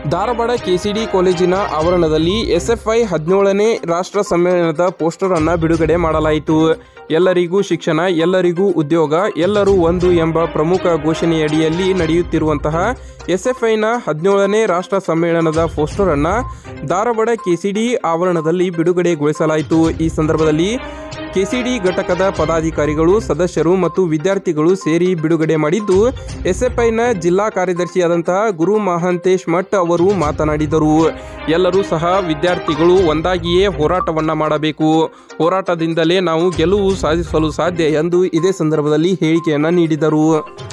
Dharwad KCD ಕಾಲೇಜಿನ ಆವರಣದಲ್ಲಿ SFI ಹದಿನೇಳನೇ ರಾಷ್ಟ್ರ ಸಮ್ಮೇಳನದ ಪೋಸ್ಟರ್ ಅನ್ನು ಬಿಡುಗಡೆ ಮಾಡಲಾಯಿತು ಎಲ್ಲರಿಗೂ ಶಿಕ್ಷಣ ಎಲ್ಲರಿಗೂ ಉದ್ಯೋಗ ಎಲ್ಲರೂ ಒಂದು ಎಂಬ ಪ್ರಮುಖ ಘೋಷಣೆಯಡಿಯಲ್ಲಿ ನಡೆಯುತ್ತಿರುವಂತಹ ಎಸ್ಎಫ್ಐನ ಹದಿನೇಳನೇ ರಾಷ್ಟ್ರ ಸಮ್ಮೇಳನದ ಪೋಸ್ಟರ್ ಅನ್ನ ಧಾರವಾಡ ಕೆಸಿಡಿ ಆವರಣದಲ್ಲಿ ಬಿಡುಗಡೆಗೊಳಿಸಲಾಯಿತು ಈ ಸಂದರ್ಭದಲ್ಲಿ ಕೆಸಿಡಿ ಘಟಕದ ಪದಾಧಿಕಾರಿಗಳು ಸದಸ್ಯರು ಮತ್ತು ವಿದ್ಯಾರ್ಥಿಗಳು ಸೇರಿ ಬಿಡುಗಡೆ ಮಾಡಿದ್ದು ಎಸ್ಎಫ್ಐನ ಜಿಲ್ಲಾ ಕಾರ್ಯದರ್ಶಿಯಾದಂತಹ ಗುರು ಮಹಾಂತೇಶ್ ಮಠ್ ಅವರು ಮಾತನಾಡಿದರು ಎಲ್ಲರೂ ಸಹ ವಿದ್ಯಾರ್ಥಿಗಳು ಒಂದಾಗಿಯೇ ಹೋರಾಟವನ್ನ ಮಾಡಬೇಕು ಹೋರಾಟದಿಂದಲೇ ನಾವು ಗೆಲುವು ಸಾಧಿಸಲು ಸಾಧ್ಯ ಎಂದು ಇದೇ ಸಂದರ್ಭದಲ್ಲಿ ಹೇಳಿಕೆಯನ್ನ ನೀಡಿದರು